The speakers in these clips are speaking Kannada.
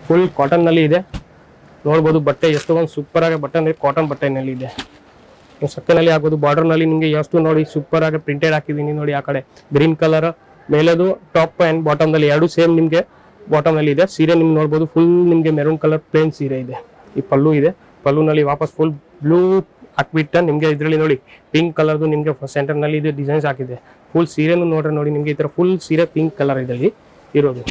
ಫುಲ್ ಕಾಟನ್ ನಲ್ಲಿ ಇದೆ ನೋಡ್ಬೋದು ಬಟ್ಟೆ ಎಷ್ಟು ಒಂದು ಸೂಪರ್ ಆಗಿ ಬಟ್ಟೆ ಅಂದ್ರೆ ಕಾಟನ್ ಬಟ್ಟೆನಲ್ಲಿ ಇದೆ ಸಕ್ಕನಲ್ಲಿ ಆಗ್ಬೋದು ಬಾರ್ಡರ್ ನಲ್ಲಿ ನಿಮಗೆ ಎಷ್ಟು ನೋಡಿ ಸೂಪರ್ ಆಗಿ ಪ್ರಿಂಟೆಡ್ ಹಾಕಿದೀನಿ ನೋಡಿ ಆ ಕಡೆ ಗ್ರೀನ್ ಕಲರ್ ಮೇಲೆದು ಟಾಪ್ ಅಂಡ್ ಬಾಟಮ್ ನಲ್ಲಿ ಎರಡು ಸೇಮ್ ನಿಮಗೆ ಬಾಟಮ್ ನಲ್ಲಿ ಇದೆ ಸೀರೆ ನಿಮ್ಗೆ ನೋಡ್ಬೋದು ಫುಲ್ ನಿಮಗೆ ಮೆರೂನ್ ಕಲರ್ ಪ್ಲೇನ್ ಸೀರೆ ಇದೆ ಈ ಪಲ್ಲು ಇದೆ ಪಲ್ಲುನಲ್ಲಿ ವಾಪಸ್ ಫುಲ್ ಬ್ಲೂ ಹಾಕ್ಬಿಟ್ಟ ನಿಮಗೆ ಇದರಲ್ಲಿ ನೋಡಿ ಪಿಂಕ್ ಕಲರ್ದು ನಿಮಗೆ ಸೆಂಟರ್ ನಲ್ಲಿ ಇದು ಡಿಸೈನ್ಸ್ ಹಾಕಿದೆ ಫುಲ್ ಸೀರೆನು ನೋಡ್ರೆ ನೋಡಿ ನಿಮಗೆ ಈ ತರ ಫುಲ್ ಸೀರೆ ಪಿಂಕ್ ಕಲರ್ ಇದರಲ್ಲಿ ಇರೋದು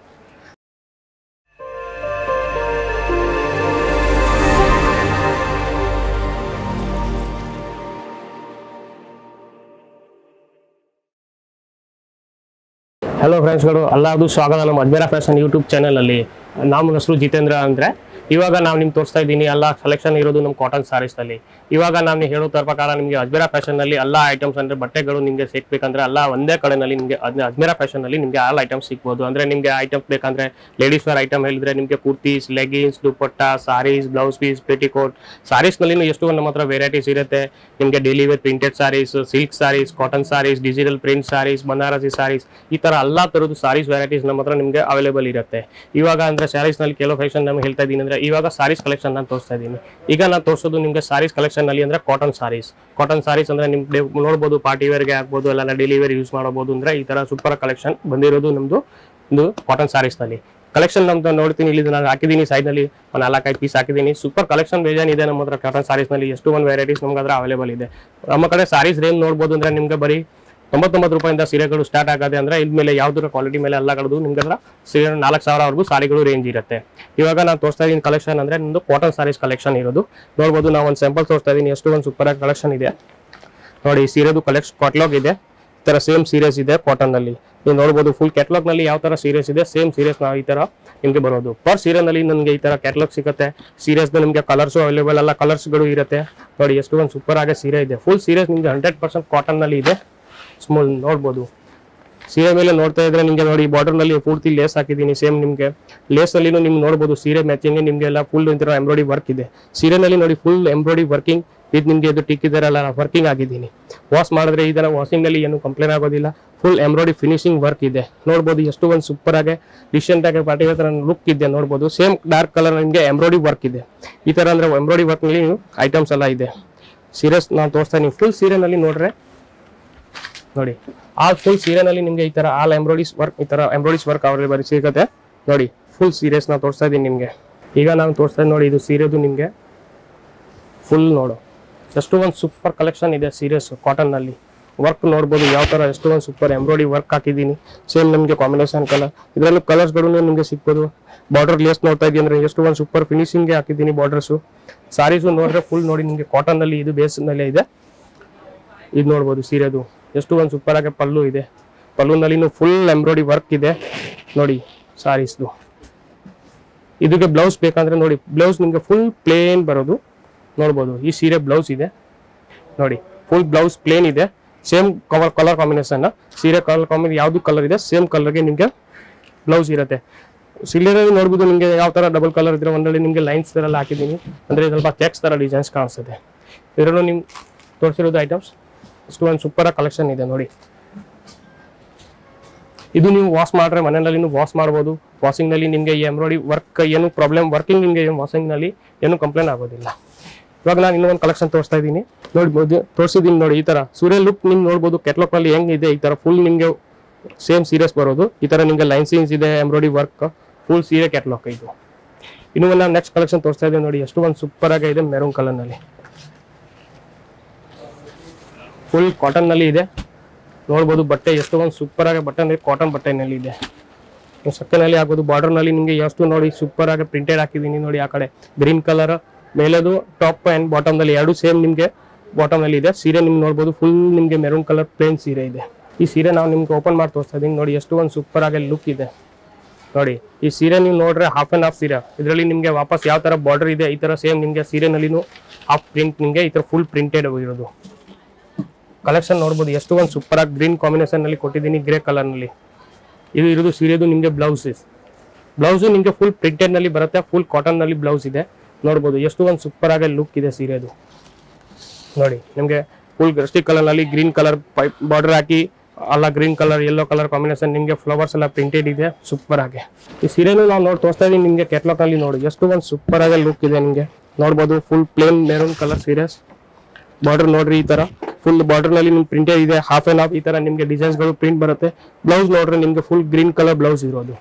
ಹಲೋ ಫ್ರೆಂಡ್ಸ್ಗಳು ಎಲ್ಲರಿಗೂ ಸ್ವಾಗತ ನಮ್ಮ ಅಜ್ಮೇರ ಫ್ಯಾಷನ್ ಯೂಟ್ಯೂಬ್ ಚಾನಲಲ್ಲಿ ನಮ್ಮ ಹೆಸರು ಜಿತೇಂದ್ರ ಅಂದರೆ ಇವಾಗ ನಾವು ನಿಮ್ಗೆ ತೋರಿಸ್ತಾ ಇದ್ದೀನಿ ಎಲ್ಲ ಸೆಲೆಕ್ಷನ್ ಇರೋದು ನಮ್ಮ ಕಾಟನ್ ಸ್ಯಾರೀಸಲ್ಲಿ ಇವಾಗ ನಾನು ಹೇಳೋ ತರ ಪ್ರಕಾರ ನಿಮಗೆ ಅಜ್ಮೇರ ಫ್ಯಾಷನ್ನಲ್ಲಿ ಎಲ್ಲ ಐಟಮ್ಸ್ ಅಂದರೆ ಬಟ್ಟೆಗಳು ನಿಮಗೆ ಸಿಗ್ಬೇಕಂದ್ರೆ ಎಲ್ಲ ಒಂದೇ ಕಡೆನಲ್ಲಿ ನಿಮಗೆ ಅಜ್ಮೇರ ಫ್ಯಾಷನ್ನಲ್ಲಿ ನಿಮಗೆ ಆಲ್ ಐಟಮ್ಸ್ ಸಿಗ್ಬೋದು ಅಂದರೆ ನಿಮಗೆ ಐಟಮ್ಸ್ ಬೇಕಂದ್ರೆ ಲೇಡೀಸ್ ವೇರ್ ಐಟಮ್ ಹೇಳಿದ್ರೆ ನಿಮಗೆ kurtis leggings dupatta saris blouse piece petticoat ಸಾರೀಸ್ನಲ್ಲಿ ಎಷ್ಟು ನಮ್ಮ ಹತ್ರ ವೆರೈಟೀಸ್ ಇರುತ್ತೆ ನಿಮಗೆ daily wear printed saris silk saris cotton saris digital print saris Banarasi saris ಈ ತರ ಎಲ್ಲಾ ತರದ್ದು ಸಾರೀಸ್ ವೆರೈಟೀಸ್ ನಮ್ಮ ಹತ್ರ ನಿಮಗೆ ಅವೈಲೇಬಲ್ ಇರುತ್ತೆ ಇವಾಗ ಅಂದ್ರೆ ಸ್ಯಾರೀಸ್ ನಲ್ಲಿ ಕೆಲವು ಫ್ಯಾಷನ್ ನಮ್ಗೆ ಹೇಳ್ತಾ ಇದ್ದೀನಿ ಅಂದ್ರೆ ಇವಾಗ ಸಾರೀಸ್ ಕಲೆಕ್ಷನ್ ನಾನು ತೋರಿಸ್ತಾ ಇದ್ದೀನಿ ಈಗ ನಾನು ತೋರಿಸೋದು ನಿಮಗೆ ಸಾರೀಸ್ ಕಲೆಕ್ಷನ್ ನಲ್ಲಿ ಅಂದ್ರೆ ಕಾಟನ್ ಸಾರೀಸ್ ಕಾಟನ್ ಸಾರೀಸ್ ಅಂದ್ರೆ ನಿಮ್ಗೆ ನೋಡ್ಬೋದು ಪಾರ್ಟಿ ವೇರ್ಗೆ ಆಗ್ಬೋದು ಎಲ್ಲ ಡೈಲಿ ವೇರ್ ಯೂಸ್ ಮಾಡಬಹುದು ಅಂದ್ರೆ ಈ ತರ ಸೂಪರ್ ಕಲೆಕ್ಷನ್ ಬಂದಿರೋದು ನಮ್ದು ಒಂದು ಕಾಟನ್ ಸಾರೀಸ್ ನಲ್ಲಿ ಕಲೆಕ್ಷನ್ ನಮ್ದು ನೋಡ್ತೀನಿ ಇಲ್ಲಿ ನಾನು ಹಾಕಿದ್ದೀನಿ ಸೈಡ್ ನಲ್ಲಿ ಒಂದು ನಾಲ್ಕೈದು ಪೀಸ್ ಹಾಕಿದ್ದೀನಿ ಸೂಪರ್ ಕಲೆಕ್ಷನ್ ಬೇಜಾನ್ ಇದೆ ನಮ್ಮ ಹತ್ರ ಕಾಟನ್ ಸಾರೀಸ್ ನಲ್ಲಿ ಎಷ್ಟು ಒಂದು ವೆರೈಟೀಸ್ ನಮ್ಗೆ ಅದ್ರ ಅವೈಲೇಬಲ್ ಇದೆ ನಮ್ಮ ಕಡೆ ಸಾರೀಸ್ ರೇಂಜ್ ನೋಡ್ಬೋದು ಅಂದ್ರೆ ನಿಮ್ಗೆ ಬರೀ ತೊಂಬತ್ತೊಂಬತ್ತು ರೂಪಾಯಿಂದ ಸೀರೆಗಳು ಸ್ಟಾರ್ಟ್ ಆಗದೆ ಅಂದ್ರೆ ಇದ್ಮೇಲೆ ಯಾವ್ದರ ಕ್ವಾಲಿಟಿ ಮೇಲೆ ಎಲ್ಲ ಕಳೆದು ನಿಮ್ಗೆ ಅದರ ಸೀರೆ ನಾಲ್ಕು ಸಾವಿರವರೆಗೂ ಸಾರಿಗಳು ರೇಂಜ್ ಇರುತ್ತೆ ಇವಾಗ ನಾನು ತೋರಿಸ್ತಾ ಇದ್ದೀನಿ ಕಲೆಕ್ಷನ್ ಅಂದ್ರೆ ನಿಮ್ದು ಕಾಟನ್ ಸಾರೀಸ್ ಕಲೆಕ್ಷನ್ ಇರೋದು ನೋಡ್ಬೋದು ನಾವು ಒಂದು ಸ್ಯಾಂಪಲ್ ತೋರಿಸ್ತಾ ಇದ್ದೀನಿ ಎಷ್ಟು ಒಂದು ಸೂಪರ್ ಆಗಿ ಕಲೆಕ್ಷನ್ ಇದೆ ನೋಡಿ ಈ ಸೀರೆದು ಕಲೆಕ್ಷನ್ ಕಾಟ್ಲಾಗ್ ಇದೆ ಈ ತರ ಸೇಮ್ ಸೀರೀಸ್ ಇದೆ ಕಾಟನ್ ನಲ್ಲಿ ನೀವು ನೋಡ್ಬೋದು ಫುಲ್ ಕ್ಯಾಟ್ಲಾಗ್ ನಲ್ಲಿ ಯಾವ ತರ ಸೀರೀಸ್ ಇದೆ ಸೇಮ್ ಸೀರೀಸ್ ನಾವು ಈ ತರ ನಿಮ್ಗೆ ಬರೋದು ಪರ್ ಸೀರೆ ನಲ್ಲಿ ನನಗೆ ಈ ತರ ಕ್ಯಾಟ್ಲಾಗ್ ಸಿಗುತ್ತೆ ಸೀರೀಸ್ ನಿಮ್ಗೆ ಕಲರ್ಸ್ ಅವೈಲೇಬಲ್ ಎಲ್ಲ ಕಲರ್ಸ್ ಗಳು ಇರುತ್ತೆ ನೋಡಿ ಎಷ್ಟು ಒಂದು ಸೂಪರ್ ಆಗಿ ಸೀರೆ ಇದೆ ಫುಲ್ ಸೀರೀಸ್ ನಿಮ್ಗೆ ಹಂಡ್ರೆಡ್ ಪರ್ಸೆಂಟ್ ಕಾಟನ್ ನಲ್ಲಿ ಇದೆ ಸ್ಮಾಲ್ ನೋಡ್ಬೋದು ಸೀರೆ ಮೇಲೆ ನೋಡ್ತಾ ಇದ್ರೆ ನಿಮ್ಗೆ ನೋಡಿ ಬಾರ್ಡರ್ ನಲ್ಲಿ ಪೂರ್ತಿ ಲೇಸ್ ಹಾಕಿದ್ದೀನಿ ಸೇಮ್ ನಿಮ್ಗೆ ಲೇಸ್ ಅಲ್ಲಿ ನಿಮ್ಗೆ ನೋಡ್ಬೋದು ಸೀರೆ ಮ್ಯಾಚಿಂಗ್ ನಿಮ್ಗೆ ಎಲ್ಲ ಫುಲ್ ಇಂತರ ಎಂಬ್ರಾಯ್ಡಿ ವರ್ಕ್ ಇದೆ ಸೀರೆನಲ್ಲಿ ನೋಡಿ ಫುಲ್ ಎಂಬ್ರಾಯ್ಡಿ ವರ್ಕಿಂಗ್ ಇದು ನಿಮ್ಗೆ ಇದು ಟಿಕ್ ಇದರಲ್ಲ ವರ್ಕಿಂಗ್ ಆಗಿದ್ದೀನಿ ವಾಶ್ ಮಾಡಿದ್ರೆ ಇದರ ವಾಷಿಂಗ್ ನಲ್ಲಿ ಏನು ಕಂಪ್ಲೇಂಟ್ ಆಗೋದಿಲ್ಲ ಫುಲ್ ಎಂಬ್ರಾಯ್ಡಿ ಫಿನಿಶಿಂಗ್ ವರ್ಕ್ ಇದೆ ನೋಡ್ಬೋದು ಎಷ್ಟು ಒಂದು ಸೂಪರ್ ಆಗಿ ಡಿಸೆಂಟ್ ಆಗಿ ಪಾರ್ಟಿ ತರ ಲುಕ್ ಇದೆ ನೋಡ್ಬೋದು ಸೇಮ್ ಡಾರ್ಕ್ ಕಲರ್ ನಿಮ್ಗೆ ಎಂಬ್ರಾಯ್ಡಿ ವರ್ಕ್ ಇದೆ ಈ ತರ ಅಂದ್ರೆ ಎಂಬ್ರಾಯ್ಡಿ ವರ್ಕ್ ನಲ್ಲಿ ಐಟಮ್ಸ್ ಎಲ್ಲ ಇದೆ ಸೀರೆಸ್ ನಾನು ತೋರಿಸ್ತಾ ಇದೀನಿ ಫುಲ್ ಸೀರೆನಲ್ಲಿ ನೋಡ್ರೆ ನೋಡಿ ಆ ಫುಲ್ ಸೀರೆನಲ್ಲಿ ನಿಮ್ಗೆ ಈ ತರ ಆಲ್ ಎಂಬ್ರಾಯ್ಡಿಸ್ ವರ್ಕ್ ಈ ತರ ಎಂಬ್ರಾಯ್ಡಿಸ್ ವರ್ಕ್ ಅವೈಲೇಬಲ್ ಸಿಗುತ್ತೆ ನೋಡಿ ಫುಲ್ ಸೀರೆಸ್ ನಾ ತೋರಿಸ್ತಾ ಇದ್ದೀನಿ ನಿಮ್ಗೆ ಈಗ ನಾನು ತೋರಿಸ್ತಾ ಇದ್ದೀನಿ ನೋಡಿ ಇದು ಸೀರೆದು ನಿಮ್ಗೆ ಫುಲ್ ನೋಡು ಎಷ್ಟು ಒಂದು ಸೂಪರ್ ಕಲೆಕ್ಷನ್ ಇದೆ ಸೀರೆಸ್ ಕಾಟನ್ ನಲ್ಲಿ ವರ್ಕ್ ನೋಡ್ಬೋದು ಯಾವ ತರ ಎಷ್ಟು ಒಂದು ಸೂಪರ್ ಎಂಬ್ರಾಯ್ಡಿ ವರ್ಕ್ ಹಾಕಿದ್ದೀನಿ ಸೇಮ್ ನಿಮಗೆ ಕಾಂಬಿನೇಷನ್ ಕಲರ್ ಇದರಲ್ಲೂ ಕಲರ್ಸ್ಗಳು ನಿಮಗೆ ಸಿಗ್ಬೋದು ಬಾರ್ಡರ್ ಲೇಸ್ ನೋಡ್ತಾ ಇದ್ದೀನಿ ಅಂದ್ರೆ ಎಷ್ಟು ಒಂದು ಸೂಪರ್ ಫಿನಿಶಿಂಗ್ಗೆ ಹಾಕಿದ್ದೀನಿ ಬಾರ್ಡರ್ಸು ಸಾರೀಸು ನೋಡಿದ್ರೆ ಫುಲ್ ನೋಡಿ ನಿಮಗೆ ಕಾಟನ್ ನಲ್ಲಿ ಇದು ಬೇಸ್ ನಲ್ಲೇ ಇದೆ ಇದು ನೋಡ್ಬೋದು ಸೀರೆದು ಎಷ್ಟು ಒಂದು ಸೂಪರ್ ಆಗಿ ಪಲ್ಲು ಇದೆ ಪಲ್ಲುನಲ್ಲಿ ಫುಲ್ ಎಂಬ್ರಾಯ್ಡಿ ವರ್ಕ್ ಇದೆ ನೋಡಿ ಸಾರೀಸ್ದು ಇದಕ್ಕೆ ಬ್ಲೌಸ್ ಬೇಕಂದ್ರೆ ನೋಡಿ ಬ್ಲೌಸ್ ನಿಮಗೆ ಫುಲ್ ಪ್ಲೇನ್ ಬರೋದು ನೋಡ್ಬೋದು ಈ ಸೀರೆ ಬ್ಲೌಸ್ ಇದೆ ನೋಡಿ ಫುಲ್ ಬ್ಲೌಸ್ ಪ್ಲೇನ್ ಇದೆ ಸೇಮ್ ಕಲರ್ ಕಲರ್ ಕಾಂಬಿನೇಷನ್ ಸೀರೆ ಕಲರ್ ಕಾಂಬಿನೇಷನ್ ಯಾವ್ದು ಕಲರ್ ಇದೆ ಸೇಮ್ ಕಲರ್ಗೆ ನಿಮಗೆ ಬ್ಲೌಸ್ ಇರುತ್ತೆ ಸೀರೆಯಲ್ಲಿ ನೋಡ್ಬೋದು ನಿಮಗೆ ಯಾವ ತರ ಡಬಲ್ ಕಲರ್ ಇದ್ರೆ ಒಂದರಲ್ಲಿ ನಿಮಗೆ ಲೈನ್ಸ್ ತರ ಎಲ್ಲ ಹಾಕಿದ್ದೀನಿ ಅಂದ್ರೆ ಸ್ವಲ್ಪ ಚೆಕ್ಸ್ ತರ ಡಿಸೈನ್ಸ್ ಕಾಣಿಸ್ತದೆ ಇದರಲ್ಲೂ ನಿಮ್ಗೆ ತೋರಿಸಿರೋದು ಐಟಮ್ಸ್ ಇಷ್ಟು ಒಂದು ಸೂಪರ್ ಕಲೆಕ್ಷನ್ ಇದೆ ನೋಡಿ ಇದು ನೀವು ವಾಶ್ ಮಾಡ್ರೆ ಮನೆಯಲ್ಲಿ ವಾಶ್ ಮಾಡ್ಬೋದು ವಾಷಿಂಗ್ ನಲ್ಲಿ ನಿಮಗೆ ಈ ಎಂಬ್ರಾಯ್ಡಿ ವರ್ಕ್ ಏನು ಪ್ರಾಬ್ಲಮ್ ವರ್ಕಿಂಗ್ ನಿಮಗೆ ವಾಷಿಂಗ್ ನಲ್ಲಿ ಏನು ಕಂಪ್ಲೇಂಟ್ ಆಗೋದಿಲ್ಲ ಇವಾಗ ನಾನು ಇನ್ನೊಂದು ಕಲೆಕ್ಷನ್ ತೋರಿಸ್ತಾ ಇದ್ದೀನಿ ನೋಡ್ಬೋದು ತೋರಿಸಿದ್ದೀನಿ ನೋಡಿ ಈ ತರ ಸೂರ್ಯ ಲುಕ್ ನಿಮ್ಗೆ ನೋಡ್ಬೋದು ಕೆಟ್ಲಾಕ್ ನಲ್ಲಿ ಹೆಂಗಿದೆ ಈ ತರ ಫುಲ್ ನಿಮಗೆ ಸೇಮ್ ಸೀರಿಯಸ್ ಬರೋದು ಈ ತರ ನಿಮಗೆ ಲೈನ್ಸಿಂಗ್ಸ್ ಇದೆ ಎಂಬ್ರಾಯ್ಡಿ ವರ್ಕ್ ಫುಲ್ ಸೀರೆ ಕ್ಯಾಟ್ಲಾಕ್ ಇದು ಇನ್ನು ನಾನು ನೆಕ್ಸ್ಟ್ ಕಲೆಕ್ಷನ್ ತೋರಿಸ್ತಾ ಇದ್ದೀನಿ ನೋಡಿ ಎಷ್ಟು ಒಂದು ಸೂಪರ್ ಆಗಿ ಇದೆ ಮೆರೂನ್ ಕಲರ್ ನಲ್ಲಿ ಫುಲ್ ಕಾಟನ್ ನಲ್ಲಿ ಇದೆ ನೋಡ್ಬೋದು ಬಟ್ಟೆ ಎಷ್ಟು ಒಂದು ಸೂಪರ್ ಆಗಿ ಬಟ್ಟೆ ಅಂದ್ರೆ ಕಾಟನ್ ಬಟ್ಟೆನಲ್ಲಿ ಇದೆ ಸಕ್ಕನಲ್ಲಿ ಆಗೋದು ಬಾರ್ಡರ್ ನಲ್ಲಿ ನಿಮಗೆ ಎಷ್ಟು ನೋಡಿ ಸೂಪರ್ ಆಗಿ ಪ್ರಿಂಟೆಡ್ ಹಾಕಿದ್ದೀನಿ ನೋಡಿ ಆ ಕಡೆ ಗ್ರೀನ್ ಕಲರ್ ಮೇಲೆದು ಟಾಪ್ ಅಂಡ್ ಬಾಟಮ್ ನಲ್ಲಿ ಎರಡು ಸೇಮ್ ನಿಮಗೆ ಬಾಟಮ್ ನಲ್ಲಿ ಇದೆ ಸೀರೆ ನಿಮ್ಗೆ ನೋಡ್ಬೋದು ಫುಲ್ ನಿಮಗೆ ಮೆರೂನ್ ಕಲರ್ ಪ್ಲೇನ್ ಸೀರೆ ಇದೆ ಈ ಸೀರೆ ನಾವು ನಿಮ್ಗೆ ಓಪನ್ ಮಾಡಿ ತೋರಿಸ್ತಾ ಇದೀನಿ ನೋಡಿ ಎಷ್ಟು ಒಂದು ಸೂಪರ್ ಆಗಿ ಲುಕ್ ಇದೆ ನೋಡಿ ಈ ಸೀರೆ ನೀವು ನೋಡ್ರೆ ಹಾಫ್ ಅಂಡ್ ಹಾಫ್ ಸೀರೆ ಇದರಲ್ಲಿ ನಿಮಗೆ ವಾಪಸ್ ಯಾವ ತರ ಬಾರ್ಡರ್ ಇದೆ ಈ ತರ ಸೇಮ್ ನಿಮಗೆ ಸೀರೆನಲ್ಲಿನೂ ಹಾಫ್ ಪ್ರಿಂಟ್ ನಿಮಗೆ ಈ ತರ ಫುಲ್ ಪ್ರಿಂಟೆಡ್ ಇರೋದು ಕಲೆಕ್ಷನ್ ನೋಡ್ಬೋದು ಎಷ್ಟು ಒಂದು ಸೂಪರ್ ಆಗಿ ಗ್ರೀನ್ ಕಾಂಬಿನೇಷನ್ ನಲ್ಲಿ ಕೊಟ್ಟಿದ್ದೀನಿ ಗ್ರೇ ಕಲರ್ ನಲ್ಲಿ ಇದು ಇರೋದು ಸೀರೆದು ನಿಮಗೆ ಬ್ಲೌಸಸ್ ಬ್ಲೌಸು ನಿಮಗೆ ಫುಲ್ ಪ್ರಿಂಟೆಡ್ ನಲ್ಲಿ ಬರುತ್ತೆ ಫುಲ್ ಕಾಟನ್ ನಲ್ಲಿ ಬ್ಲೌಸ್ ಇದೆ ನೋಡ್ಬೋದು ಎಷ್ಟು ಒಂದು ಸೂಪರ್ ಆಗಿ ಲುಕ್ ಇದೆ ಸೀರೆದು ನೋಡಿ ನಿಮಗೆ ಫುಲ್ ಗಸ್ಟಿ ಕಲರ್ ನಲ್ಲಿ ಗ್ರೀನ್ ಕಲರ್ ಪೈಪ್ ಬಾರ್ಡರ್ ಹಾಕಿ ಅಲ್ಲ green colour yellow colour combination ನಿಮಗೆ ಫ್ಲವರ್ಸ್ ಎಲ್ಲ ಪ್ರಿಂಟೆಡ್ ಇದೆ ಸೂಪರ್ ಆಗಿ ಈ ಸೀರೆನೂ ನಾವು ನೋಡಿ ತೋರಿಸ್ತಾ ಇದೀನಿ ನಿಮಗೆ ಕೆಟ್ಲಾಕ್ ಅಲ್ಲಿ ನೋಡಿ ಎಷ್ಟು ಒಂದು ಸೂಪರ್ ಆಗಿ ಲುಕ್ ಇದೆ ನಿಮಗೆ ನೋಡ್ಬೋದು ಫುಲ್ ಪ್ಲೇನ್ ಮೆರೂನ್ ಕಲರ್ ಸೀರೆಸ್ ಬಾರ್ಡರ್ ನೋಡ್ರಿ ಈ ತರ ಫುಲ್ ಬಾರ್ಡರ್ ನಲ್ಲಿ ನಿಮ್ಗೆ ಪ್ರಿಂಟೆಡ್ ಇದೆ ಹಾಫ್ ಅಂಡ್ ಹಾಫ್ ಈ ತರ ನಿಮಗೆ ಡಿಸೈನ್ಸ್ ಗಳು ಪ್ರಿಂಟ್ ಬರುತ್ತೆ ಬ್ಲೌಸ್ ನೋಡ್ರಿ ನಿಮ್ಗೆ ಫುಲ್ ಗ್ರೀನ್ ಕಲರ್ ಬ್ಲೌಸ್ ಇರೋದು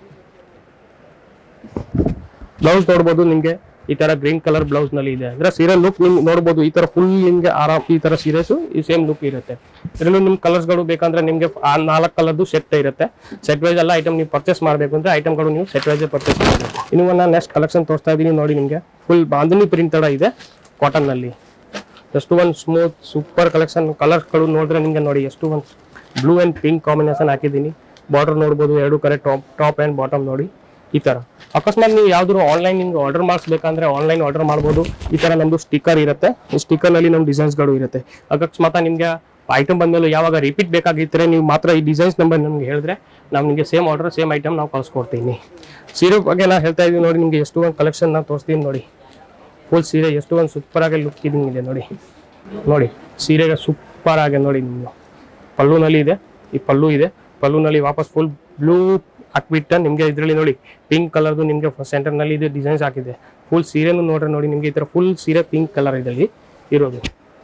ಬ್ಲೌಸ್ ನೋಡ್ಬೋದು ನಿಮ್ಗೆ ಈ ತರ ಗ್ರೀನ್ ಕಲರ್ ಬ್ಲೌಸ್ ನಲ್ಲಿ ಇದೆ ಅಂದ್ರೆ ಸೀರೆ ಲುಕ್ ನಿಮ್ಗೆ ನೋಡ್ಬೋದು ಈ ತರ ಫುಲ್ ನಿಮ್ಗೆ ಆರಾಮ್ ಈ ತರ ಸೀರೆಸ್ ಈ ಸೇಮ್ ಲುಕ್ ಇರುತ್ತೆ ಇದರಲ್ಲೂ ನಿಮ್ ಕಲರ್ಸ್ ಗಳು ಬೇಕಂದ್ರೆ ನಿಮ್ಗೆ ಆ ನಾಲ್ಕು ಕಲರ್ದು ಸೆಟ್ ಇರುತ್ತೆ ಸೆಟ್ ವೈಸ್ ಎಲ್ಲ ಐಟಮ್ ನೀವು ಪರ್ಚೇಸ್ ಮಾಡಬೇಕು ಅಂದ್ರೆ ಐಟಮ್ಗಳು ನೀವು ಸೆಟ್ ವೈಸ್ ಪರ್ಚೇಸ್ ಮಾಡಬೇಕು ಇನ್ನು ನಾನು ನೆಕ್ಸ್ಟ್ ಕಲೆಕ್ಷನ್ ತೋರಿಸ್ತಾ ಇದೀನಿ ನೋಡಿ ನಿಮ್ಗೆ ಫುಲ್ ಬಾಂಧನಿ ಪ್ರಿಂಟ್ ತರ ಇದೆ ಕಾಟನ್ ನಲ್ಲಿ ಎಷ್ಟು ಒಂದು ಸ್ಮೂತ್ ಸೂಪರ್ ಕಲೆಕ್ಷನ್ ಕಲರ್ಸ್ಗಳು ನೋಡಿದ್ರೆ ನಿಮ್ಗೆ ನೋಡಿ ಎಷ್ಟು ಒಂದು ಬ್ಲೂ ಆ್ಯಂಡ್ ಪಿಂಕ್ ಕಾಂಬಿನೇಷನ್ ಹಾಕಿದ್ದೀನಿ ಬಾರ್ಡರ್ ನೋಡ್ಬೋದು ಎರಡು ಕರೆ ಟಾಪ್ ಟಾಪ್ ಆ್ಯಂಡ್ ಬಾಟಮ್ ನೋಡಿ ಈ ಥರ ಅಕಸ್ಮಾತ್ ನೀವು ಯಾವ್ದಾದ್ರು ಆನ್ಲೈನ್ ನಿಮ್ಗೆ ಆರ್ಡರ್ ಮಾಡಿಸ್ಬೇಕಂದ್ರೆ ಆನ್ಲೈನ್ ಆರ್ಡರ್ ಮಾಡ್ಬೋದು ಈ ಥರ ನಮ್ಮದು ಸ್ಟಿಕ್ಕರ್ ಇರುತ್ತೆ ಈ ಸ್ಟಿಕ್ಕರ್ನಲ್ಲಿ ನಮ್ಮ ಡಿಸೈನ್ಸ್ಗಳು ಇರುತ್ತೆ ಅಕಸ್ಮಾತ್ ನಿಮಗೆ ಐಟಮ್ ಬಂದಮೇಲೆ ಯಾವಾಗ ರಿಪೀಟ್ ಬೇಕಾಗಿದ್ದರೆ ನೀವು ಮಾತ್ರ ಈ ಡಿಸೈನ್ಸ್ ನಂಬರ್ ನಮ್ಗೆ ಹೇಳಿದ್ರೆ ನಾವು ನಿಮಗೆ ಸೇಮ್ ಆರ್ಡರ್ ಸೇಮ್ ಐಟಮ್ ನಾವು ಕಳ್ಸ್ಕೊಡ್ತೀನಿ ಸೀರೆ ಬಗ್ಗೆ ನಾನು ಹೇಳ್ತಾ ಇದ್ದೀವಿ ನೋಡಿ ನಿಮಗೆ ಎಷ್ಟು ಒಂದು ಕಲೆಕ್ಷನ್ ನಾನು ತೋರಿಸ್ತೀನಿ ನೋಡಿ ಫುಲ್ ಸೀರೆ ಎಷ್ಟು ಒಂದು ಸೂಪರ್ ಆಗಿ ಲುಕ್ ಇದೆ ನೋಡಿ ನೋಡಿ ಸೀರೆಗೆ ಸೂಪರ್ ಆಗಿ ನೋಡಿ ನಿಮ್ಗೆ ಪಲ್ಲುನಲ್ಲಿ ಇದೆ ಈ ಪಲ್ಲು ಇದೆ ಪಲ್ಲುನಲ್ಲಿ ವಾಪಸ್ ಫುಲ್ ಬ್ಲೂ ಹಾಕ್ಬಿಟ್ಟು ನಿಮಗೆ ಇದರಲ್ಲಿ ನೋಡಿ ಪಿಂಕ್ ಕಲರ್ದು ನಿಮಗೆ ಸೆಂಟರ್ನಲ್ಲಿ ಇದು ಡಿಸೈನ್ಸ್ ಹಾಕಿದೆ ಫುಲ್ ಸೀರೆನೂ ನೋಡ್ರೆ ನೋಡಿ ನಿಮಗೆ ಈ ಥರ ಫುಲ್ ಸೀರೆ ಪಿಂಕ್ ಕಲರ್ ಇದರಲ್ಲಿ ಇರೋದು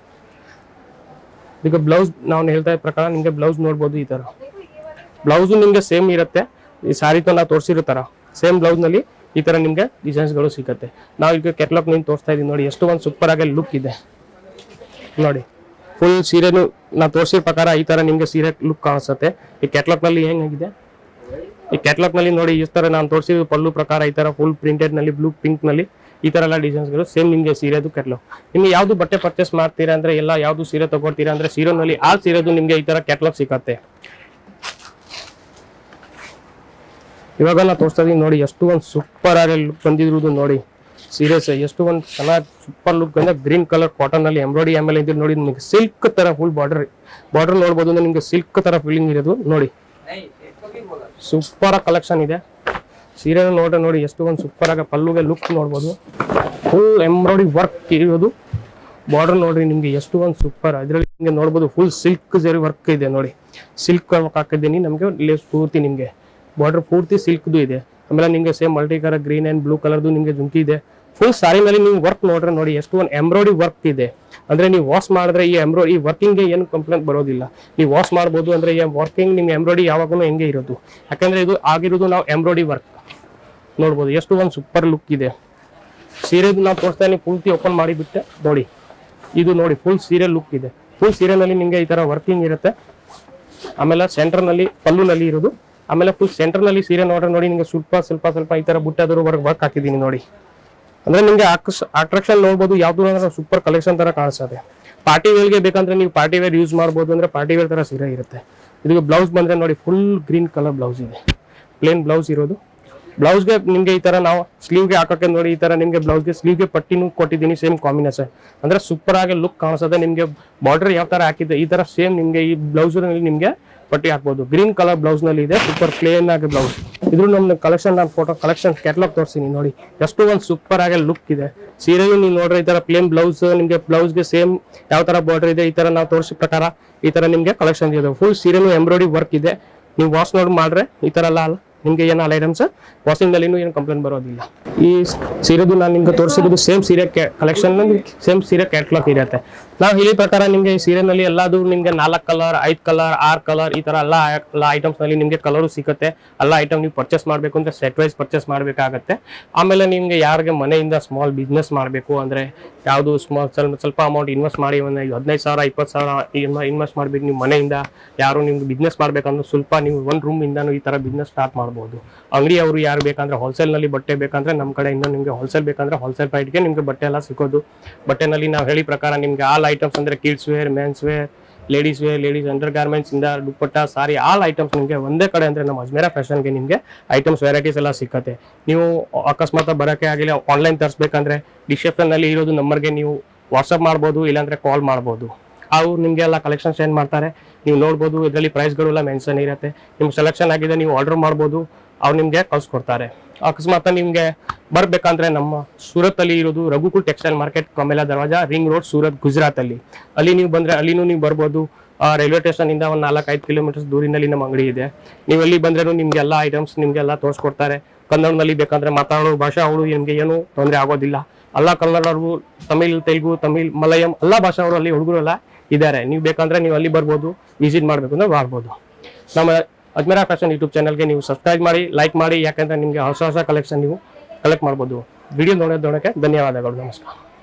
ಈಗ ಬ್ಲೌಸ್ ನಾವು ಹೇಳ್ತಾ ಇದ್ದ ಪ್ರಕಾರ ನಿಮಗೆ ಬ್ಲೌಸ್ ನೋಡ್ಬೋದು ಈ ಥರ ಬ್ಲೌಸು ನಿಮಗೆ ಸೇಮ್ ಇರುತ್ತೆ ಈ ಸಾರಿ ನಾವು ತೋರಿಸಿರೋ ಥರ ಸೇಮ್ ಬ್ಲೌಸ್ನಲ್ಲಿ ಈ ಥರ ನಿಮಗೆ ಡಿಸೈನ್ಸ್ಗಳು ಸಿಗುತ್ತೆ ನಾವು ಈಗ ಕೆಟ್ಲಾಗ್ ನಿಮ್ಗೆ ತೋರಿಸ್ತಾ ಇದೀವಿ ನೋಡಿ ಎಷ್ಟು ಒಂದು ಸೂಪರ್ ಆಗಿ ಲುಕ್ ಇದೆ ನೋಡಿ ಫುಲ್ ಸೀರೆನು ನಾ ತೋರಿಸಿದ ಪ್ರಕಾರ ಈ ತರ ನಿಮ್ಗೆ ಸೀರೆ ಲುಕ್ ಕಾಣಿಸುತ್ತೆ ಈ ಕ್ಯಾಟ್ಲಾಗ್ ನಲ್ಲಿ ಹೆಂಗಾಗಿದೆ ಈ ಕ್ಯಾಟ್ಲಾಗ್ ನಲ್ಲಿ ನೋಡಿ ಈ ತರ ನಾನು ತೋರಿಸಿದ ಪಲ್ಲು ಪ್ರಕಾರ ಈ ತರ ಫುಲ್ ಪ್ರಿಂಟೆಡ್ ನಲ್ಲಿ ಬ್ಲೂ ಪಿಂಕ್ ನಲ್ಲಿ ಈ ತರ ಎಲ್ಲ ಡಿಸೈನ್ಸ್ ಗಳು ಸೇಮ್ ನಿಮ್ಗೆ ಸೀರೆದು ಕ್ಯಾಟ್ಲಾಗ್ ನಿಮ್ಗೆ ಯಾವ್ದು ಬಟ್ಟೆ ಪರ್ಚೇಸ್ ಮಾಡ್ತೀರಾ ಅಂದ್ರೆ ಎಲ್ಲ ಯಾವ್ದು ಸೀರೆ ತಗೊಳ್ತೀರಾ ಅಂದ್ರೆ ಸೀರೆನಲ್ಲಿ ಆ ಸೀರೆದು ನಿಮ್ಗೆ ಈ ತರ ಕ್ಯಾಟ್ಲಾಗ್ ಸಿಗತ್ತೆ ಇವಾಗ ನಾ ತೋರಿಸ್ತಾ ಇದೀನಿ ನೋಡಿ ಎಷ್ಟು ಒಂದು ಸೂಪರ್ ಆಗಿ ಲುಕ್ ಬಂದಿರೋದು ನೋಡಿ ಸೀರಿಯಸ್ ಎಷ್ಟು ಒಂದು ಚೆನ್ನಾಗಿ ಸೂಪರ್ ಲುಕ್ ಅಂದ್ರೆ ಗ್ರೀನ್ ಕಲರ್ ಕಾಟನ್ ಅಲ್ಲಿ ಎಂಬ್ರಾಯ್ಡಿ ಆಮೇಲೆ ಇದು ನೋಡಿ ನಿಮಗೆ ಸಿಲ್ಕ್ ತರ ಫುಲ್ ಬಾರ್ಡರ್ ಬಾರ್ಡರ್ ನೋಡ್ಬೋದು ಅಂದ್ರೆ ನಿಮ್ಗೆ ಸಿಲ್ಕ್ ತರ ಫೀಲಿಂಗ್ ಇರೋದು ನೋಡಿ ಸೂಪರ್ ಕಲೆಕ್ಷನ್ ಇದೆ ಸೀರೆ ನೋಡ್ರೆ ನೋಡಿ ಎಷ್ಟು ಒಂದು ಸೂಪರ್ ಆಗಿ ಪಲ್ಲುಗೆ ಲುಕ್ ನೋಡ್ಬೋದು ಫುಲ್ ಎಂಬ್ರಾಯ್ಡಿ ವರ್ಕ್ ಇರೋದು ಬಾರ್ಡರ್ ನೋಡ್ರಿ ನಿಮ್ಗೆ ಎಷ್ಟು ಒಂದು ಸೂಪರ್ ಇದರಲ್ಲಿ ನಿಮ್ಗೆ ನೋಡ್ಬೋದು ಫುಲ್ ಸಿಲ್ಕ್ ಜರಿ ವರ್ಕ್ ಇದೆ ನೋಡಿ ಸಿಲ್ಕ್ ಹಾಕಿದ್ದೀನಿ ನಮಗೆ ಲೇಸ್ ಪೂರ್ತಿ ನಿಮ್ಗೆ ಬಾರ್ಡರ್ ಪೂರ್ತಿ ಸಿಲ್ಕ್ದು ಇದೆ ಆಮೇಲೆ ನಿಮ್ಗೆ same multi colour green and blue ಕಲರ್ದು ನಿಮ್ಗೆ ಜುಮ್ಕಿ ಇದೆ ಫುಲ್ ಸಾರಿ ಮೇಲೆ ನೀವು ವರ್ಕ್ ನೋಡ್ರೆ ನೋಡಿ ಎಷ್ಟು ಒಂದು ಎಂಬ್ರಾಯ್ಡಿ ವರ್ಕ್ ಇದೆ ಅಂದ್ರೆ ನೀವು ವಾಶ್ ಮಾಡಿದ್ರೆ ಈ ಎಂಬ್ರೋ ಈ ವರ್ಕಿಂಗ್ಗೆ ಏನು ಕಂಪ್ಲೇಂಟ್ ಬರೋದಿಲ್ಲ ನೀವು ವಾಶ್ ಮಾಡ್ಬೋದು ಅಂದ್ರೆ ಈ ವರ್ಕಿಂಗ್ ನಿಮ್ಗೆ ಎಂಬ್ರಾಯ್ಡಿ ಯಾವಾಗೂ ಹೆಂಗೆ ಇರೋದು ಯಾಕಂದ್ರೆ ಇದು ಆಗಿರೋದು ನಾವು ಎಂಬ್ರಾಯ್ಡಿ ವರ್ಕ್ ನೋಡ್ಬೋದು ಎಷ್ಟು ಒಂದು ಸೂಪರ್ ಲುಕ್ ಇದೆ ಸೀರೆದು ನಾವು ತೋರಿಸ್ತಾ ಇದೀನಿ ಪೂರ್ತಿ ಓಪನ್ ಮಾಡಿಬಿಟ್ಟೆ ನೋಡಿ ಇದು ನೋಡಿ ಫುಲ್ ಸೀರೆ ಲುಕ್ ಇದೆ ಫುಲ್ ಸೀರೆನಲ್ಲಿ ನಿಮಗೆ ಈ ತರ ವರ್ಕಿಂಗ್ ಇರುತ್ತೆ ಆಮೇಲೆ ಸೆಂಟರ್ನಲ್ಲಿ ಪಲ್ಲುನಲ್ಲಿ ಇರೋದು ಆಮೇಲೆ ಫುಲ್ ಸೆಂಟರ್ನಲ್ಲಿ ಸೀರೆ ನೋಡ್ರೆ ನೋಡಿ ನಿಮಗೆ ಸ್ವಲ್ಪ ಸ್ವಲ್ಪ ಸ್ವಲ್ಪ ಈ ತರ ಬುಟ್ಟಾದ್ರು ವರ್ಕ್ ವರ್ಕ್ ಹಾಕಿದ್ದೀನಿ ನೋಡಿ ಅಂದ್ರೆ ನಿಮಗೆ ಅಟ್ರಾಕ್ಷನ್ ನೋಡ್ಬೋದು ಯಾವ್ದು ಅಂದ್ರೆ ಸೂಪರ್ ಕಲೆಕ್ಷನ್ ತರ ಕಾಣಿಸ್ತದೆ ಪಾರ್ಟಿ ವೇರ್ಗೆ ಬೇಕಂದ್ರೆ ನೀವು ಪಾರ್ಟಿ ವೇರ್ ಯೂಸ್ ಮಾಡ್ಬೋದು ಅಂದ್ರೆ ಪಾರ್ಟಿ ವೇರ್ ತರ ಸೀರೆ ಇರುತ್ತೆ ಇದಕ್ಕೆ ಬ್ಲೌಸ್ ಬಂದ್ರೆ ನೋಡಿ ಫುಲ್ ಗ್ರೀನ್ ಕಲರ್ ಬ್ಲೌಸ್ ಇದೆ ಪ್ಲೇನ್ ಬ್ಲೌಸ್ ಇರೋದು ಬ್ಲೌಸ್ಗೆ ನಿಮ್ಗೆ ಈ ತರ ನಾವು ಸ್ಲೀವ್ಗೆ ಹಾಕಕ್ಕೆ ನೋಡಿ ಈ ತರ ನಿಮ್ಗೆ ಬ್ಲೌಸ್ಗೆ ಸ್ಲೀವ್ಗೆ ಪಟ್ಟಿನೂ ಕೊಟ್ಟಿದ್ದೀನಿ ಸೇಮ್ ಕಾಂಬಿನೇಷನ್ ಅಂದ್ರೆ ಸೂಪರ್ ಆಗಿ ಲುಕ್ ಕಾಣಿಸುತ್ತೆ ನಿಮ್ಗೆ ಬಾರ್ಡರ್ ಯಾವ ತರ ಹಾಕಿದೆ ಈ ತರ ಸೇಮ್ ನಿಮ್ಗೆ ಈ ಬ್ಲೌಸ್ ನಿಮ್ಗೆ ಪಟ್ಟಿ ಹಾಕ್ಬೋದು ಗ್ರೀನ್ ಕಲರ್ ಬ್ಲೌಸ್ ನಲ್ಲಿ ಇದೆ ಸೂಪರ್ ಪ್ಲೇನ್ ಆಗಿ ಬ್ಲೌಸ್ ಇದ್ರ ನಮ್ದು ಕಲೆಕ್ಷನ್ ನಾನು ಫೋಟೋ ಕಲೆಕ್ಷನ್ ಕ್ಯಾಟ್ಲಾಗ್ ತೋರಿಸ್ತೀನಿ ನೋಡಿ ಎಷ್ಟು ಒಂದು ಸೂಪರ್ ಆಗಿ ಲುಕ್ ಇದೆ ಸೀರೆಗೂ ನೀವು ನೋಡ್ರೆ ಈ ತರ ಪ್ಲೇನ್ ಬ್ಲೌಸ್ ನಿಮ್ಗೆ ಬ್ಲೌಸ್ಗೆ ಸೇಮ್ ಯಾವ ತರ ಬಾರ್ಡರ್ ಇದೆ ಈ ತರ ನಾವು ತೋರಿಸಿದ ಪ್ರಕಾರ ಈ ತರ ನಿಮ್ಗೆ ಕಲೆಕ್ಷನ್ ಇದೆ ಫುಲ್ ಸೀರೆನು ಎಂಬ್ರಾಯ್ಡಿ ವರ್ಕ್ ಇದೆ ನೀವು ವಾಶ್ ನೋಡಿ ಮಾಡ್ರೆ ಈ ತರ ಎಲ್ಲ ಅಲ್ಲ ನಿಮ್ಗೆ ಏನು ಅಲ್ಲ ಐಟಮ್ಸ್ ವಾಷಿಂಗ್ ನಲ್ಲಿನೂ ಏನು ಕಂಪ್ಲೇಂಟ್ ಬರೋದಿಲ್ಲ ಈ ಸೀರೆದು ನಾನು ನಿಮ್ಗೆ ತೋರಿಸಿರೋದು ಸೇಮ್ ಸೀರೆ ಕಲೆಕ್ಷನ್ ಸೇಮ್ ಸೀರೆ ಕ್ಯಾಟ್ಲಾಗ್ ಇರುತ್ತೆ ನಾವು ಹೇಳಿ ಪ್ರಕಾರ ನಿಮ್ಗೆ ಈ ಸೀರೆನಲ್ಲಿ ಎಲ್ಲದು ನಿಮ್ಗೆ ನಾಲ್ಕು ಕಲರ್ ಐದು ಕಲರ್ ಆರು ಕಲರ್ ಈ ತರ ಎಲ್ಲ ಎಲ್ಲ ಐಟಮ್ಸ್ ನಲ್ಲಿ ನಿಮ್ಗೆ ಕಲರು ಸಿಗುತ್ತೆ ಎಲ್ಲ ಐಟಮ್ ನೀವು ಪರ್ಚೇಸ್ ಮಾಡಬೇಕು ಅಂದ್ರೆ ಸೆಟ್ ವೈಸ್ ಪರ್ಚೇಸ್ ಮಾಡಬೇಕಾಗತ್ತೆ ಆಮೇಲೆ ನಿಮ್ಗೆ ಯಾರಿಗೆ ಮನೆಯಿಂದ ಸ್ಮಾಲ್ ಬಿಸ್ನೆಸ್ ಮಾಡಬೇಕು ಅಂದ್ರೆ ಯಾವುದು ಸ್ಮಾಲ್ ಸ್ವಲ್ಪ ಸ್ವಲ್ಪ ಅಮೌಂಟ್ ಇನ್ವೆಸ್ಟ್ ಮಾಡಿ ಒಂದು ಹದಿನೈದು ಸಾವಿರ ಇಪ್ಪತ್ತು ಸಾವಿರ ಇನ್ವೆಸ್ಟ್ ಮಾಡ್ಬೇಕು ನೀವು ಮನೆಯಿಂದ ಯಾರು ನಿಮ್ಗೆ ಬಿಸ್ನೆಸ್ ಮಾಡ್ಬೇಕಂದ್ರೆ ಸ್ವಲ್ಪ ನೀವು ಒಂದು ರೂಮ್ ಇಂದಾನು ಈ ತರ ಬಿಸ್ನೆಸ್ ಸ್ಟಾರ್ಟ್ ಮಾಡ್ಬೋದು ಅಂಗಡಿ ಅವರು ಯಾರು ಬೇಕಂದ್ರೆ ಹೋಲ್ಸೇಲ್ ನಲ್ಲಿ ಬಟ್ಟೆ ಬೇಕಂದ್ರೆ ನಮ್ಮ ಕಡೆಯಿಂದ ನಿಮ್ಗೆ ಹೋಲ್ಸೇಲ್ ಬೇಕಂದ್ರೆ ಹೋಲ್ಸೇಲ್ ಪ್ರೈಸ್ಗೆ ನಿಮ್ಗೆ ಬಟ್ಟೆ ಎಲ್ಲ ಸಿಗೋದು ಬಟ್ಟೆನಲ್ಲಿ ನಾವು ಹೇಳಿ ಪ್ರಕಾರ ನಿಮ್ಗೆ ಆಲ್ ಐಟಮ್ಸ್ ಅಂದ್ರೆ kids wear men's wear ladies wear ladies undergarments ಇಂದ ದುಪ್ಪಟ್ಟ ಸಾರಿ ಆಲ್ ಐಟಮ್ಸ್ ನಿಮಗೆ ಒಂದೇ ಕಡೆ ಅಂದ್ರೆ ನಮ್ಮ ಅಜ್ಮೇರ ಫ್ಯಾಷನ್ಗೆ ನಿಮಗೆ ಐಟಮ್ಸ್ ವೆರೈಟೀಸ್ ಎಲ್ಲ ಸಿಕ್ಕತ್ತೆ ನೀವು ಅಕಸ್ಮಾತ್ ಬರೋಕೆ ಆಗಿಲ್ಲ ಆನ್ಲೈನ್ ತರಿಸ್ಬೇಕಂದ್ರೆ ಡಿಸ್ಕ್ರಿಪ್ಷನ್ ನಲ್ಲಿ ಇರೋದು ನಂಬರ್ಗೆ ನೀವು ವಾಟ್ಸಪ್ ಮಾಡ್ಬೋದು ಇಲ್ಲಾಂದ್ರೆ ಕಾಲ್ ಮಾಡ್ಬೋದು ಅವ್ರು ನಿಮಗೆ ಎಲ್ಲ ಕಲೆಕ್ಷನ್ ಸೆಂಡ್ ಮಾಡ್ತಾರೆ ನೀವು ನೋಡ್ಬೋದು ಇದರಲ್ಲಿ ಪ್ರೈಸ್ಗಳು ಎಲ್ಲ ಮೆನ್ಷನ್ ಇರುತ್ತೆ ನಿಮ್ಗೆ ಸೆಲೆಕ್ಷನ್ ಆಗಿದೆ ನೀವು ಆರ್ಡರ್ ಮಾಡ್ಬೋದು ಅವ್ರು ನಿಮಗೆ ಕಳ್ಸಿಕೊಡ್ತಾರೆ ಅಕಸ್ಮಾತ್ ನಿಮಗೆ ಬರ್ಬೇಕಂದ್ರೆ ನಮ್ಮ ಸೂರತ್ ಅಲ್ಲಿ ಇರೋದು Raghukul textile market Kamela Darwaja ring road Surat Gujarat ಅಲ್ಲಿ ಅಲ್ಲಿ ನೀವು ಬಂದ್ರೆ ಅಲ್ಲಿನೂ ನೀವು ಬರ್ಬೋದು ರೈಲ್ವೆ ಸ್ಟೇಷನ್ ಇಂದ ಒಂದು ನಾಲ್ಕೈದು ಕಿಲೋಮೀಟರ್ಸ್ ದೂರಿನಲ್ಲಿ ನಮ್ಮ ಅಂಗಡಿ ಇದೆ ನೀವು ಎಲ್ಲಿ ಬಂದ್ರೂ ನಿಮ್ಗೆಲ್ಲ ಐಟಮ್ಸ್ ನಿಮ್ಗೆಲ್ಲ ತೋರಿಸ್ಕೊಡ್ತಾರೆ ಕನ್ನಡದಲ್ಲಿ ಬೇಕಂದ್ರೆ ಮಾತಾಡೋ ಭಾಷೆ ಅವಳು ನಿಮ್ಗೆ ಏನು ತೊಂದರೆ ಆಗೋದಿಲ್ಲ ಎಲ್ಲ ಕನ್ನಡರು ತಮಿಳ್ ತೆಲುಗು ತಮಿಳ್ ಮಲಯಂ ಎಲ್ಲ ಭಾಷೆ ಅವರು ಅಲ್ಲಿ ಹುಡುಗರು ಎಲ್ಲ ಇದ್ದಾರೆ ನೀವು ಬೇಕಂದ್ರೆ ನೀವು ಅಲ್ಲಿ ಬರ್ಬೋದು ವಿಸಿಟ್ ಮಾಡ್ಬೇಕು ಅಂದ್ರೆ ಮಾಡ್ಬೋದು ನಮ್ಮ ಅಜ್ಮೇರಾ ಫ್ಯಾಷನ್ ಯೂಟ್ಯೂಬ್ ಚಾನಲ್ಗೆ ನೀವು ಸಬ್ಸ್ಕ್ರೈಬ್ ಮಾಡಿ ಲೈಕ್ ಮಾಡಿ ಯಾಕಂದ್ರೆ ನಿಮಗೆ ಹೊಸ ಹೊಸ ಕಲೆಕ್ಷನ್ ನೀವು ಕಲೆಕ್ಟ್ ಮಾಡ್ಬೋದು ವಿಡಿಯೋ ನೋಡೋದು ನೋಡೋಕ್ಕೆ ಧನ್ಯವಾದಗಳು ನಮಸ್ಕಾರ